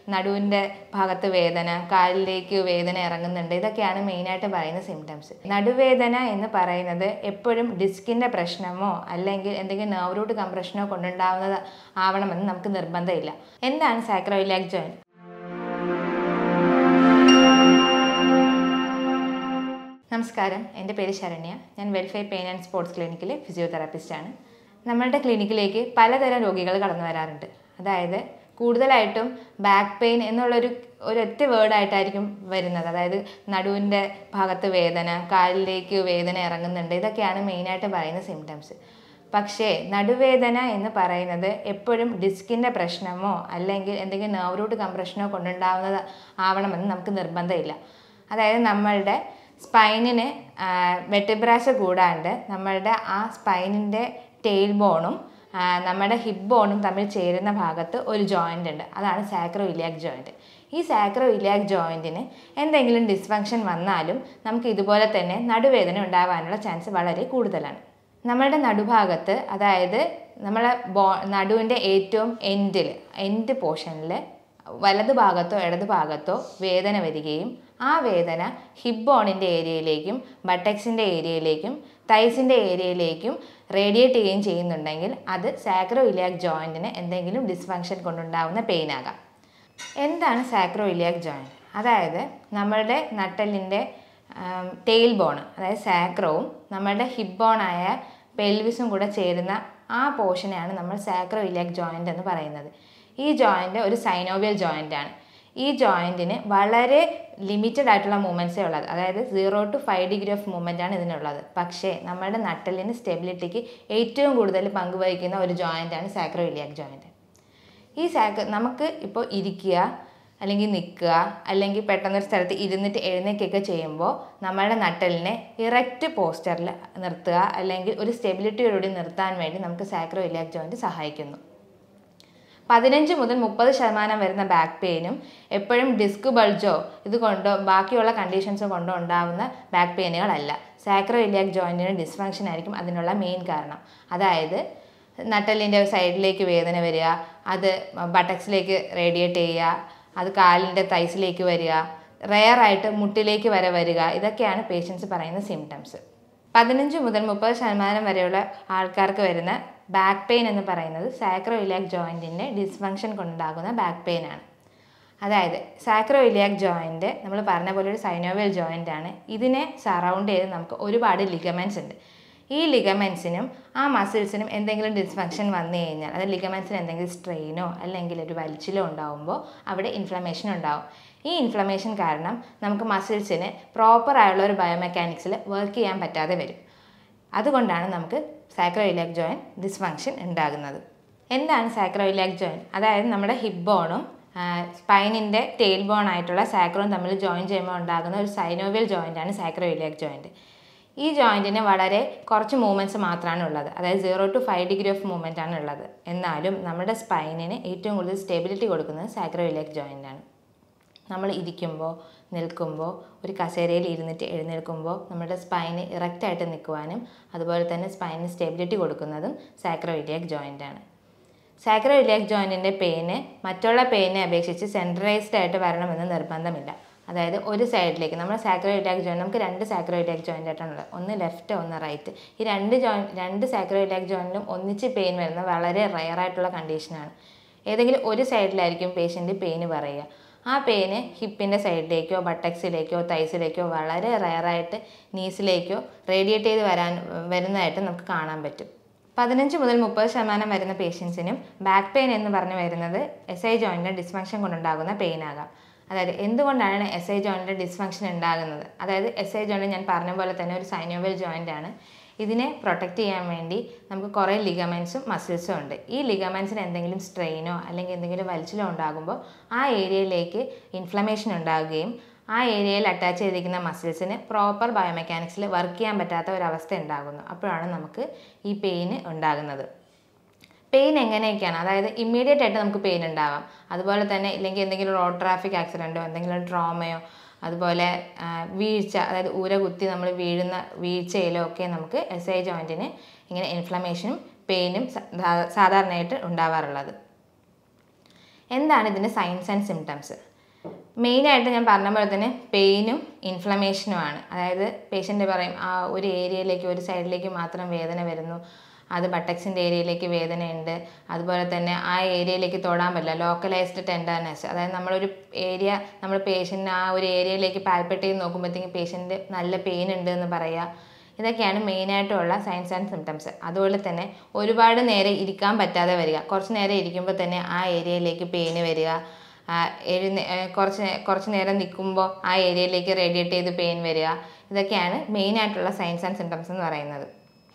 നടുവിൻ്റെ ഭാഗത്ത് വേദന കാലിലേക്ക് വേദന ഇറങ്ങുന്നുണ്ട് ഇതൊക്കെയാണ് മെയിനായിട്ട് പറയുന്ന സിംറ്റംസ് നടുവേദന എന്ന് പറയുന്നത് എപ്പോഴും ഡിസ്കിൻ്റെ പ്രശ്നമോ അല്ലെങ്കിൽ എന്തെങ്കിലും നെർവ് റൂട്ട് കംപ്രഷനോ കൊണ്ടുണ്ടാവുന്നത് ആവണമെന്ന് നമുക്ക് നിർബന്ധമില്ല എന്താണ് സാക്രോയിലാക് ജോയിൻ നമസ്കാരം എൻ്റെ പേര് ശരണ്യ ഞാൻ വെൽഫെയർ പെയിൻ ആൻഡ് സ്പോർട്സ് ക്ലിനിക്കിലെ ഫിസിയോതെറാപ്പിസ്റ്റാണ് നമ്മളുടെ ക്ലിനിക്കിലേക്ക് പലതരം രോഗികൾ കടന്നു വരാറുണ്ട് അതായത് കൂടുതലായിട്ടും ബാക്ക് പെയിൻ എന്നുള്ളൊരു ഒരൊറ്റ വേർഡായിട്ടായിരിക്കും വരുന്നത് അതായത് നടുവിൻ്റെ ഭാഗത്ത് വേദന കാലിലേക്ക് വേദന ഇറങ്ങുന്നുണ്ട് ഇതൊക്കെയാണ് മെയിനായിട്ട് പറയുന്ന സിംറ്റംസ് പക്ഷേ നടുവേദന എന്ന് പറയുന്നത് എപ്പോഴും ഡിസ്കിൻ്റെ പ്രശ്നമോ അല്ലെങ്കിൽ എന്തെങ്കിലും നെർവ് റൂട്ട് കംപ്രഷനോ കൊണ്ടുണ്ടാവുന്നത് ആവണമെന്ന് നമുക്ക് നിർബന്ധമില്ല അതായത് നമ്മളുടെ സ്പൈനിന് വെട്ടിബ്രാസ് കൂടാണ്ട് നമ്മളുടെ ആ സ്പൈനിൻ്റെ ടെയിൽ ബോണും നമ്മുടെ ഹിപ്പ് ബോണും തമ്മിൽ ചേരുന്ന ഭാഗത്ത് ഒരു ജോയിൻ്റ് ഉണ്ട് അതാണ് സാക്രോ ഇലിയാക് ജോയിൻറ്റ് ഈ സാക്രോ ഇലിയാക് ജോയിൻറ്റിന് എന്തെങ്കിലും ഡിസ്ഫങ്ഷൻ വന്നാലും നമുക്ക് ഇതുപോലെ തന്നെ നടുവേദന ഉണ്ടാകാനുള്ള ചാൻസ് വളരെ കൂടുതലാണ് നമ്മളുടെ നടുഭാഗത്ത് അതായത് നമ്മളെ ബോ നടുവിൻ്റെ ഏറ്റവും എൻഡിൽ എൻഡ് പോർഷനിൽ വലത് ഭാഗത്തോ ഇടത് ഭാഗത്തോ വേദന വരികയും ആ വേദന ഹിപ്പ് ബോണിൻ്റെ ഏരിയയിലേക്കും ബട്ടക്സിൻ്റെ ഏരിയയിലേക്കും തൈസിൻ്റെ ഏരിയയിലേക്കും റേഡിയേറ്റ് ചെയ്യുകയും ചെയ്യുന്നുണ്ടെങ്കിൽ അത് സാക്രോ ഇലിയാക് ജോയിൻറ്റിന് എന്തെങ്കിലും ഡിസ്ഫങ്ഷൻ കൊണ്ടുണ്ടാവുന്ന പെയിൻ ആകാം എന്താണ് സാക്രോ ഇലിയാക് ജോയിൻറ്റ് അതായത് നമ്മളുടെ നട്ടലിൻ്റെ ടെയിൽ ബോൺ അതായത് സാക്രവും നമ്മളുടെ ഹിപ്പ് ബോണായ പെൽവിസും കൂടെ ചേരുന്ന ആ പോർഷനെയാണ് നമ്മൾ സാക്രോ ഇലിയാക് ജോയിൻ്റ് എന്ന് പറയുന്നത് ഈ ജോയിൻ്റ് ഒരു സൈനോവിയൽ ജോയിൻ്റ് ആണ് ഈ ജോയിൻറ്റിന് വളരെ ലിമിറ്റഡ് ആയിട്ടുള്ള മൂവ്മെൻറ്റ്സേ ഉള്ളത് അതായത് zero to five degree of movement ആണ് ഇതിനുള്ളത് പക്ഷേ നമ്മുടെ നട്ടലിന് സ്റ്റെബിലിറ്റിക്ക് ഏറ്റവും കൂടുതൽ പങ്കുവഹിക്കുന്ന ഒരു ജോയിൻ്റാണ് സാക്രോ ഇലിയാക് ജോയിൻറ്റ് ഈ സാക്ര നമുക്ക് ഇപ്പോൾ ഇരിക്കുക അല്ലെങ്കിൽ നിൽക്കുക അല്ലെങ്കിൽ പെട്ടെന്നൊരു സ്ഥലത്ത് ഇരുന്നിട്ട് എഴുന്നേക്കൊക്കെ ചെയ്യുമ്പോൾ നമ്മളുടെ നട്ടലിനെ ഇറക്റ്റ് പോസ്റ്ററിൽ നിർത്തുക അല്ലെങ്കിൽ ഒരു സ്റ്റെബിലിറ്റിയോടുകൂടി നിർത്താൻ വേണ്ടി നമുക്ക് സാക്രോ ഇലിയാക് ജോയിൻറ്റ് സഹായിക്കുന്നു പതിനഞ്ച് മുതൽ മുപ്പത് ശതമാനം വരുന്ന ബാക്ക് പെയിനും എപ്പോഴും ഡിസ്ക് ബൾജോ ഇത് കൊണ്ടോ ബാക്കിയുള്ള കണ്ടീഷൻസ് കൊണ്ടോ ഉണ്ടാവുന്ന ബാക്ക് പെയിനുകളല്ല സാക്രോ ഇലിയാക് ജോയിൻറ്റിന് ഡിസ്ഫങ്ഷൻ ആയിരിക്കും അതിനുള്ള മെയിൻ കാരണം അതായത് നട്ടലിൻ്റെ സൈഡിലേക്ക് വേദന വരിക അത് ബട്ടക്സിലേക്ക് റേഡിയേറ്റ് ചെയ്യുക അത് കാലിൻ്റെ തൈസിലേക്ക് വരിക റെയറായിട്ട് മുട്ടിലേക്ക് വരെ വരിക ഇതൊക്കെയാണ് പേഷ്യൻസ് പറയുന്ന സിംറ്റംസ് പതിനഞ്ച് മുതൽ മുപ്പത് ശതമാനം വരെയുള്ള ആൾക്കാർക്ക് വരുന്ന ബാക്ക് പെയിൻ എന്ന് പറയുന്നത് സാക്രോ ഇലിയാക് ജോയിൻറ്റിൻ്റെ ഡിസ്ഫങ്ഷൻ കൊണ്ടുണ്ടാകുന്ന ബാക്ക് പെയിൻ ആണ് അതായത് സാക്രോ ഇലിയാക് ജോയിൻറ്റ് നമ്മൾ പറഞ്ഞ പോലെ ഒരു സൈനോവിയൽ ജോയിൻ്റ് ആണ് ഇതിനെ സറൗണ്ട് ചെയ്ത് നമുക്ക് ഒരുപാട് ലിഗമെൻറ്റ്സ് ഉണ്ട് ഈ ലിഗമെൻസിനും ആ മസിൽസിനും എന്തെങ്കിലും ഡിസ്ഫങ്ഷൻ വന്നു കഴിഞ്ഞാൽ അത് ലിഗമെൻസിന് എന്തെങ്കിലും സ്ട്രെയിനോ അല്ലെങ്കിൽ ഒരു വലിച്ചിലോ ഉണ്ടാകുമ്പോൾ അവിടെ ഇൻഫ്ലമേഷൻ ഉണ്ടാവും ഈ ഇൻഫ്ലമേഷൻ കാരണം നമുക്ക് മസിൽസിന് പ്രോപ്പർ ആയുള്ള ഒരു ബയോമെക്കാനിക്സിൽ വർക്ക് ചെയ്യാൻ പറ്റാതെ വരും അതുകൊണ്ടാണ് നമുക്ക് സാക്രോ ഇലിയാക് ജോയിൻ ഡിസ്ഫങ്ഷൻ ഉണ്ടാകുന്നത് എന്താണ് സാക്രോ ഇലിയാക് ജോയിൻ അതായത് നമ്മുടെ ഹിപ്പ് ബോണും സ്പൈനിൻ്റെ ടെയിൽ ബോൺ ആയിട്ടുള്ള സാക്രോയും തമ്മിൽ ജോയിൻ ചെയ്യുമ്പോൾ ഉണ്ടാകുന്ന ഒരു സൈനോവിയൽ ജോയിൻ്റാണ് സാക്രോ ഇലിയാക് ജോയിൻറ്റ് ഈ ജോയിൻറ്റിന് വളരെ കുറച്ച് മൂവ്മെൻറ്റ്സ് മാത്രമാണ് ഉള്ളത് അതായത് zero to five degree of movement ആണ് ഉള്ളത് എന്നാലും നമ്മുടെ സ്പൈനിന് ഏറ്റവും കൂടുതൽ സ്റ്റെബിലിറ്റി കൊടുക്കുന്നത് സാക്രോ ഇലിയാക് ജോയിൻ്റ് ആണ് നമ്മൾ ഇരിക്കുമ്പോൾ നിൽക്കുമ്പോൾ ഒരു കസേരയിൽ ഇരുന്നിട്ട് എഴുന്നേൽക്കുമ്പോൾ നമ്മുടെ സ്പൈന് ഇറക്റ്റായിട്ട് നിൽക്കുവാനും അതുപോലെ തന്നെ സ്പൈനിന് സ്റ്റെബിലിറ്റി കൊടുക്കുന്നതും സാക്രോ ഇലിയാക് ജോയിൻ്റ് ആണ് സാക്രോ ഇലിയാക് ജോയിൻറ്റിൻ്റെ പെയിന് മറ്റുള്ള പെയിനെ അപേക്ഷിച്ച് സെൻട്രലൈസ്ഡ് ആയിട്ട് വരണമെന്ന് നിർബന്ധമില്ല അതായത് ഒരു സൈഡിലേക്ക് നമ്മൾ സാക്രോ ഇലിയാക് ജോയിൻ നമുക്ക് രണ്ട് സാക്രോ ഇലിയാക് ജോയിൻ്റ് ആയിട്ടാണുള്ളത് ഒന്ന് ലെഫ്റ്റ് ഒന്ന് റൈറ്റ് ഈ രണ്ട് ജോയിൻ രണ്ട് സാക്രോ ഇലിയാക് ജോയിൻറ്റിലും ഒന്നിച്ച് പെയിൻ വരുന്ന വളരെ റയർ ആയിട്ടുള്ള കണ്ടീഷനാണ് ഏതെങ്കിലും ഒരു സൈഡിലായിരിക്കും പേഷ്യൻ്റ് പെയിന് പറയുക ആ പെയിന് ഹിപ്പിൻ്റെ സൈഡിലേക്കോ ബട്ടക്സിലേക്കോ തൈസിലേക്കോ വളരെ റയറായിട്ട് നീസിലേക്കോ റേഡിയേറ്റ് ചെയ്ത് വരാൻ വരുന്നതായിട്ട് നമുക്ക് കാണാൻ പറ്റും പതിനഞ്ച് മുതൽ മുപ്പത് ശതമാനം വരുന്ന പേഷ്യൻസിനും ബാക്ക് പെയിൻ എന്ന് പറഞ്ഞു വരുന്നത് എസ് ഐ ജോയിൻറ്റിൻ്റെ ഡിസ്ഫങ്ഷൻ കൊണ്ടുണ്ടാകുന്ന പെയിൻ ആകാം അതായത് എന്തുകൊണ്ടാണ് എസ് ഐ ജോയിൻറ്റിൻ്റെ ഡിസ്ഫങ്ഷൻ ഉണ്ടാകുന്നത് അതായത് എസ് ഐ ജോയിൻറ്റ് ഞാൻ പറഞ്ഞ പോലെ തന്നെ ഒരു സൈനോവൽ ജോയിൻ്റ് ആണ് ഇതിനെ പ്രൊട്ടക്റ്റ് ചെയ്യാൻ വേണ്ടി നമുക്ക് കുറേ ലിഗമെൻസും മസിൽസും ഉണ്ട് ഈ ലിഗമെൻസിന് എന്തെങ്കിലും സ്ട്രെയിനോ അല്ലെങ്കിൽ എന്തെങ്കിലും വലിച്ചിലോ ഉണ്ടാകുമ്പോൾ ആ ഏരിയയിലേക്ക് ഇൻഫ്ലമേഷൻ ഉണ്ടാകുകയും ആ ഏരിയയിൽ അറ്റാച്ച് ചെയ്തിരിക്കുന്ന മസിൽസിന് പ്രോപ്പർ ബയോമെക്കാനിക്സിൽ വർക്ക് ചെയ്യാൻ പറ്റാത്ത ഒരവസ്ഥ ഉണ്ടാകുന്നു അപ്പോഴാണ് നമുക്ക് ഈ പെയിന് ഉണ്ടാകുന്നത് പെയിൻ എങ്ങനെയൊക്കെയാണ് അതായത് ഇമ്മീഡിയറ്റ് ആയിട്ട് നമുക്ക് പെയിൻ ഉണ്ടാവാം അതുപോലെ തന്നെ ഇല്ലെങ്കിൽ എന്തെങ്കിലും റോഡ് ട്രാഫിക് ആക്സിഡൻറ്റോ എന്തെങ്കിലും ട്രോമയോ അതുപോലെ ആ, വീഴ്ച അതായത് ഊര കുത്തി നമ്മൾ വീഴുന്ന വീഴ്ചയിലോ ഒക്കെ നമുക്ക് എസ് ഐ ജോയിൻറ്റിന് ഇങ്ങനെ ഇൻഫ്ലമേഷനും പെയിനും സാധാരണയായിട്ട് ഉണ്ടാവാറുള്ളത് എന്താണ് ഇതിൻ്റെ സൈൻസ് ആൻഡ് സിംറ്റംസ് മെയിനായിട്ട് ഞാൻ പറഞ്ഞ പോലെ തന്നെ പെയിനും ഇൻഫ്ലമേഷനുമാണ് അതായത് പേഷ്യൻ്റ് പറയും ആ ഒരു ഏരിയയിലേക്ക് ഒരു സൈഡിലേക്ക് മാത്രം വേദന വരുന്നു അത് ബട്ടക്സിൻ്റെ ഏരിയയിലേക്ക് വേദനയുണ്ട് അതുപോലെ തന്നെ ആ ഏരിയയിലേക്ക് തൊടാൻ പറ്റില്ല ലോക്കലൈസ്ഡ് ടെൻഡർനെസ് അതായത് നമ്മളൊരു ഏരിയ നമ്മൾ പേഷ്യൻ്റ് ആ ഒരു ഏരിയയിലേക്ക് പാൽപ്പെട്ട് ചെയ്ത് നോക്കുമ്പോഴത്തേക്കും പേഷ്യൻ്റ് നല്ല പെയിൻ ഉണ്ട് എന്ന് പറയുക ഇതൊക്കെയാണ് മെയിനായിട്ടുള്ള സയൻസ് ആൻഡ് സിംറ്റംസ് അതുപോലെ തന്നെ ഒരുപാട് നേരം ഇരിക്കാൻ പറ്റാതെ വരിക കുറച്ച് നേരം ഇരിക്കുമ്പോൾ തന്നെ ആ ഏരിയയിലേക്ക് പെയിന് വരിക ആ, എഴുന്നേ ഏ, കുറച്ച് നേ- കുറച്ച് നേരം നിൽക്കുമ്പോൾ ആ ഏരിയയിലേക്ക് റേഡിയേറ്റ് ചെയ്ത് പെയിൻ വരിക ഇതൊക്കെയാണ് മെയിനായിട്ടുള്ള സയൻസ് ആൻഡ് സിംറ്റംസ് എന്ന് പറയുന്നത്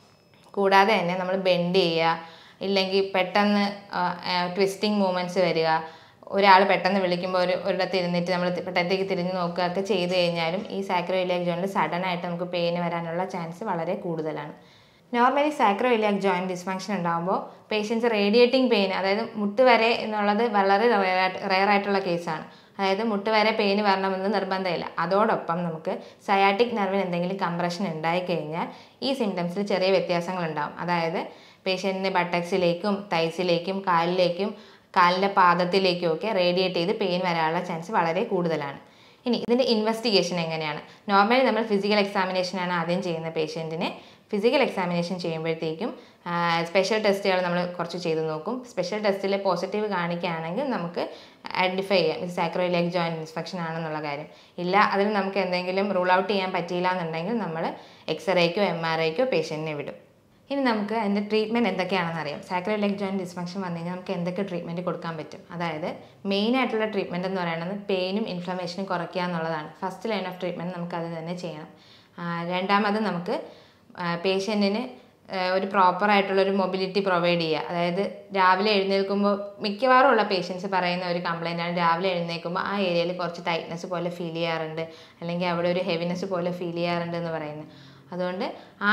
കൂടാതെ തന്നെ നമ്മൾ ബെൻഡ് ചെയ്യുക ഇല്ലെങ്കിൽ പെട്ടെന്ന് ട്വിസ്റ്റിംഗ് മൂമെൻറ്റ്സ് വരിക ഒരാൾ പെട്ടെന്ന് വിളിക്കുമ്പോൾ ഒരു ഒരിടത്ത് ഇരുന്നിട്ട് നമ്മൾ പെട്ടെന്നേക്ക് തിരിഞ്ഞ് നോക്കുകയൊക്കെ ചെയ്ത് കഴിഞ്ഞാലും ഈ സാക്രോ ഇലിയാക് ജോയിനിൽ സഡൻ ആയിട്ട് നമുക്ക് പെയിൻ വരാനുള്ള ചാൻസ് വളരെ കൂടുതലാണ് normally sacro iliac joint dysfunction ഉണ്ടാകുമ്പോൾ പേഷ്യൻസ് റേഡിയേറ്റിംഗ് പെയിൻ അതായത് മുട്ട് വരെ എന്നുള്ളത് വളരെ റെയർ ആയിട്ടുള്ള കേസാണ് അതായത് മുട്ട് വരെ പെയിൻ വരണമെന്ന് നിർബന്ധമില്ല അതോടൊപ്പം നമുക്ക് സയാറ്റിക് നെർവിന് എന്തെങ്കിലും കംപ്രഷൻ ഉണ്ടായിക്കഴിഞ്ഞാൽ ഈ സിംറ്റംസിൽ ചെറിയ വ്യത്യാസങ്ങളുണ്ടാകും അതായത് പേഷ്യൻറ്റിന് ബട്ടക്സിലേക്കും തൈസിലേക്കും കാലിലേക്കും കാലിൻ്റെ പാദത്തിലേക്കും ഒക്കെ റേഡിയേറ്റ് ചെയ്ത് പെയിൻ വരാനുള്ള ചാൻസ് വളരെ കൂടുതലാണ് ഇനി ഇതിൻ്റെ ഇൻവെസ്റ്റിഗേഷൻ എങ്ങനെയാണ് നോർമലി നമ്മൾ ഫിസിക്കൽ എക്സാമിനേഷനാണ് ആദ്യം ചെയ്യുന്ന പേഷ്യൻറ്റിനെ ഫിസിക്കൽ എക്സാമിനേഷൻ ചെയ്യുമ്പോഴത്തേക്കും സ്പെഷ്യൽ ടെസ്റ്റുകൾ നമ്മൾ കുറച്ച് ചെയ്ത് നോക്കും സ്പെഷ്യൽ ടെസ്റ്റിൽ പോസിറ്റീവ് കാണിക്കുകയാണെങ്കിൽ നമുക്ക് ഐഡൻറ്റിഫൈ ചെയ്യാം ഇത് സാക്രോയിലേക്ക് ജോയിൻറ്റ് ഇൻസ്പെക്ഷൻ ആണെന്നുള്ള കാര്യം ഇല്ല അതിൽ നമുക്ക് എന്തെങ്കിലും റൂൾ ഔട്ട് ചെയ്യാൻ പറ്റിയില്ല എന്നുണ്ടെങ്കിൽ നമ്മൾ എക്സ്റേക്കോ എം ആർ ഐക്കോ പേഷ്യൻറ്റിനെ വിടും ഇനി നമുക്ക് അതിൻ്റെ ട്രീറ്റ്മെൻറ്റ് എന്തൊക്കെയാണെന്ന് അറിയാം സാക്രോ ലെഗ് ജോയിൻറ്റ് ഡിസ്ഫങ്ഷൻ വന്നു കഴിഞ്ഞാൽ നമുക്ക് എന്തൊക്കെ ട്രീറ്റ്മെൻറ്റ് കൊടുക്കാൻ പറ്റും അതായത് മെയിൻ ആയിട്ടുള്ള ട്രീറ്റ്മെൻറ്റ് എന്ന് പറയുന്നത് പെയിനും ഇൻഫ്ലമേഷനും കുറയ്ക്കുക എന്നുള്ളതാണ് ഫസ്റ്റ് ലൈൻ ഓഫ് ട്രീറ്റ്മെൻറ്റ് നമുക്ക് അത് തന്നെ ചെയ്യണം ആ, രണ്ടാമത് നമുക്ക് പേഷ്യൻറ്റിന് ഒരു പ്രോപ്പർ ആയിട്ടുള്ള ഒരു മൊബിലിറ്റി പ്രൊവൈഡ് ചെയ്യുക അതായത് രാവിലെ എഴുന്നേൽക്കുമ്പോൾ മിക്കവാറും ഉള്ള പേഷ്യൻസ് പറയുന്ന ഒരു കംപ്ലൈൻ്റ് ആണ് രാവിലെ എഴുന്നേൽക്കുമ്പോൾ ആ ഏരിയയിൽ കുറച്ച് ടൈറ്റ്നസ് പോലെ ഫീൽ ചെയ്യാറുണ്ട് അല്ലെങ്കിൽ അവിടെ ഒരു ഹെവിനെസ് പോലെ ഫീൽ ചെയ്യാറുണ്ട് എന്ന് പറയുന്നത് അതുകൊണ്ട് ആ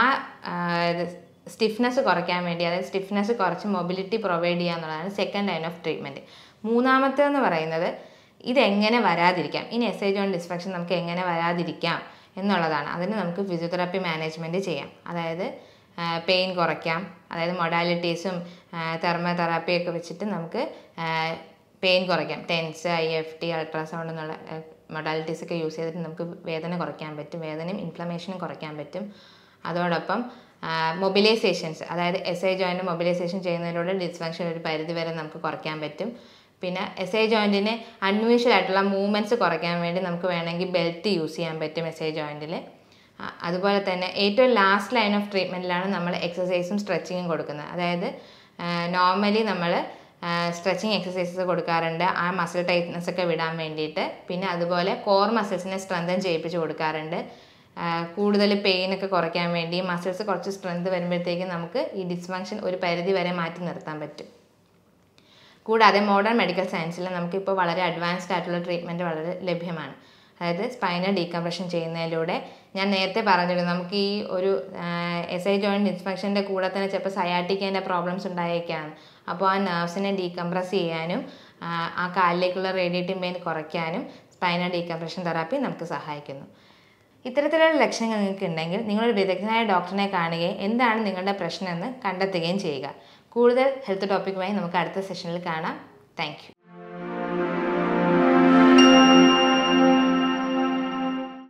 സ്റ്റിഫ്നെസ് കുറയ്ക്കാൻ വേണ്ടി അതായത് സ്റ്റിഫ്നെസ് കുറച്ച് മൊബിലിറ്റി പ്രൊവൈഡ് ചെയ്യുക എന്നുള്ളതാണ് സെക്കൻഡ് ലൈൻ ഓഫ് ട്രീറ്റ്മെൻറ്റ് മൂന്നാമത്തേന്ന് പറയുന്നത് ഇതെങ്ങനെ വരാതിരിക്കാം ഇനി എസ് ഐ ജോയിൻ ഡിസ്ഫങ്ഷൻ നമുക്ക് എങ്ങനെ വരാതിരിക്കാം എന്നുള്ളതാണ് അതിന് നമുക്ക് ഫിസിയോതെറാപ്പി മാനേജ്മെൻറ്റ് ചെയ്യാം അതായത് പെയിൻ കുറയ്ക്കാം അതായത് മൊഡാലിറ്റീസും തെർമോതെറാപ്പിയൊക്കെ വെച്ചിട്ട് നമുക്ക് പെയിൻ കുറയ്ക്കാം TENS I F T ultrasound എന്നുള്ള മൊഡാലിറ്റീസ് ഒക്കെ യൂസ് ചെയ്തിട്ട് നമുക്ക് വേദന കുറയ്ക്കാൻ പറ്റും വേദനയും ഇൻഫ്ലമേഷനും കുറയ്ക്കാൻ പറ്റും അതോടൊപ്പം മൊബിലൈസേഷൻസ് അതായത് എസ് ഐ ജോയിൻ്റ് മൊബിലൈസേഷൻ ചെയ്യുന്നതിലൂടെ ഡിസ്ഫങ്ഷൻ ഒരു പരിധി വരെ നമുക്ക് കുറയ്ക്കാൻ പറ്റും പിന്നെ എസ് ഐ ജോയിൻറ്റിന് അൺയൂഷ്വൽ ആയിട്ടുള്ള മൂവ്മെൻറ്റ്സ് കുറയ്ക്കാൻ വേണ്ടി നമുക്ക് വേണമെങ്കിൽ ബെൽറ്റ് യൂസ് ചെയ്യാൻ പറ്റും എസ് ഐ ജോയിൻറ്റിൽ അതുപോലെ തന്നെ ഏറ്റവും ലാസ്റ്റ് ലൈൻ ഓഫ് ട്രീറ്റ്മെൻറ്റിലാണ് നമ്മൾ എക്സസൈസും സ്ട്രെച്ചിങ്ങും കൊടുക്കുന്നത് അതായത് നോർമലി നമ്മൾ സ്ട്രെച്ചിങ് എക്സസൈസസ് കൊടുക്കാറുണ്ട് ആ മസിൽ ടൈറ്റ്നസ് ഒക്കെ വിടാൻ വേണ്ടിയിട്ട് പിന്നെ അതുപോലെ കോർ മസിൽസിനെ സ്ട്രെങ്തൻ ചെയ്യിപ്പിച്ച് കൊടുക്കാറുണ്ട് ആ, കൂടുതൽ പെയിൻ ഒക്കെ കുറയ്ക്കാൻ വേണ്ടി മസിൽസ് കുറച്ച് സ്ട്രെങ്ത് വരുമ്പോഴത്തേക്കും നമുക്ക് ഈ ഡിസ്ഫങ്ഷൻ ഒരു പരിധി വരെ മാറ്റി നിർത്താൻ പറ്റും കൂടാതെ മോഡേൺ മെഡിക്കൽ സയൻസിൽ നമുക്കിപ്പോൾ വളരെ അഡ്വാൻസ്ഡ് ആയിട്ടുള്ള ട്രീറ്റ്മെൻറ്റ് വളരെ ലഭ്യമാണ് അതായത് സ്പൈനൽ ഡീകംപ്രഷൻ ചെയ്യുന്നതിലൂടെ ഞാൻ നേരത്തെ പറഞ്ഞിരുന്നു നമുക്ക് ഈ ഒരു എസ് ഐ ജോയിൻറ്റ് ഡിസ്ഫങ്ഷൻ്റെ കൂടെ തന്നെ ചിലപ്പോൾ സയാറ്റിക്കേൻ്റെ പ്രോബ്ലംസ് ഉണ്ടായേക്കാം അപ്പോൾ ആ നെർവ്സിനെ ഡീകംപ്രസ് ചെയ്യാനും ആ, ആ കാലിലേക്കുള്ള റേഡിയേറ്റിംഗ് പെയിൻ കുറയ്ക്കാനും സ്പൈനൽ ഡീകംപ്രഷൻ തെറാപ്പി നമുക്ക് സഹായിക്കുന്നു ഇത്തരത്തിലുള്ള ലക്ഷണങ്ങൾ നിങ്ങൾക്ക് ഉണ്ടെങ്കിൽ നിങ്ങളൊരു വിദഗ്ധനായ ഡോക്ടറിനെ കാണുകയും എന്താണ് നിങ്ങളുടെ പ്രശ്നമെന്ന് കണ്ടെത്തുകയും ചെയ്യുക കൂടുതൽ ഹെൽത്ത് ടോപ്പിക്കുമായി നമുക്ക് അടുത്ത സെഷനിൽ കാണാം താങ്ക്